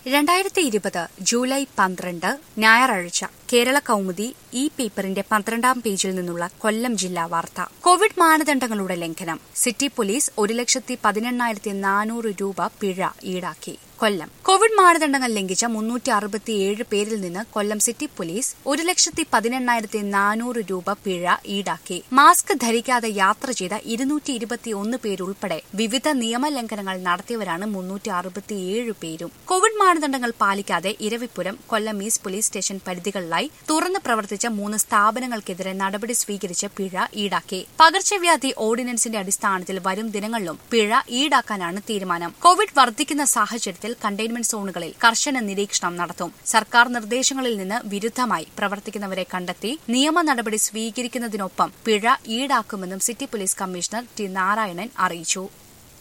രണ്ടായിരത്തി ഇരുപത് ജൂലൈ പന്ത്രണ്ട് ഞായറാഴ്ച കേരള കൗമുദി ഈ പേപ്പറിന്റെ പന്ത്രണ്ടാം പേജിൽ നിന്നുള്ള കൊല്ലം ജില്ലാ വാർത്ത കോവിഡ് മാനദണ്ഡങ്ങളുടെ ലംഘനം സിറ്റി പോലീസ് ഒരു ലക്ഷത്തി പതിനെണ്ണായിരത്തി നാനൂറ് രൂപ പിഴ ഈടാക്കി കൊല്ലം കോവിഡ് മാനദണ്ഡങ്ങൾ ലംഘിച്ച മുന്നൂറ്റി അറുപത്തിയേഴ് പേരിൽ നിന്ന് കൊല്ലം സിറ്റി പോലീസ് ഒരു ലക്ഷത്തി പതിനെണ്ണായിരത്തി നാനൂറ് രൂപ പിഴ ഈടാക്കി മാസ്ക് ധരിക്കാതെ യാത്ര ചെയ്ത ഇരുന്നൂറ്റി ഇരുപത്തിയൊന്ന് പേരുൾപ്പെടെ വിവിധ നിയമലംഘനങ്ങൾ നടത്തിയവരാണ് മുന്നൂറ്റി അറുപത്തിയേഴ് പേരും കോവിഡ് മാനദണ്ഡങ്ങൾ പാലിക്കാതെ Eravipuram Kollam east police station പരിധികളിലായി തുറന്ന് പ്രവർത്തിച്ച മൂന്ന് സ്ഥാപനങ്ങൾക്കെതിരെ നടപടി സ്വീകരിച്ച് പിഴ ഈടാക്കി പകർച്ചവ്യാധി ഓർഡിനൻസിന്റെ അടിസ്ഥാനത്തിൽ വരും ദിനങ്ങളിലും പിഴ ഈടാക്കാനാണ് തീരുമാനം കോവിഡ് വർദ്ധിക്കുന്ന സാഹചര്യത്തിൽ കണ്ടെയ്ൻമെന്റ് സോണുകളിൽ കർശന നിരീക്ഷണം നടത്തും സർക്കാർ നിർദ്ദേശങ്ങളിൽ നിന്ന് വിരുദ്ധമായി പ്രവർത്തിക്കുന്നവരെ കണ്ടെത്തി നിയമ നടപടി സ്വീകരിക്കുന്നതിനൊപ്പം പിഴ ഈടാക്കുമെന്നും city police commissioner T Narayanan അറിയിച്ചു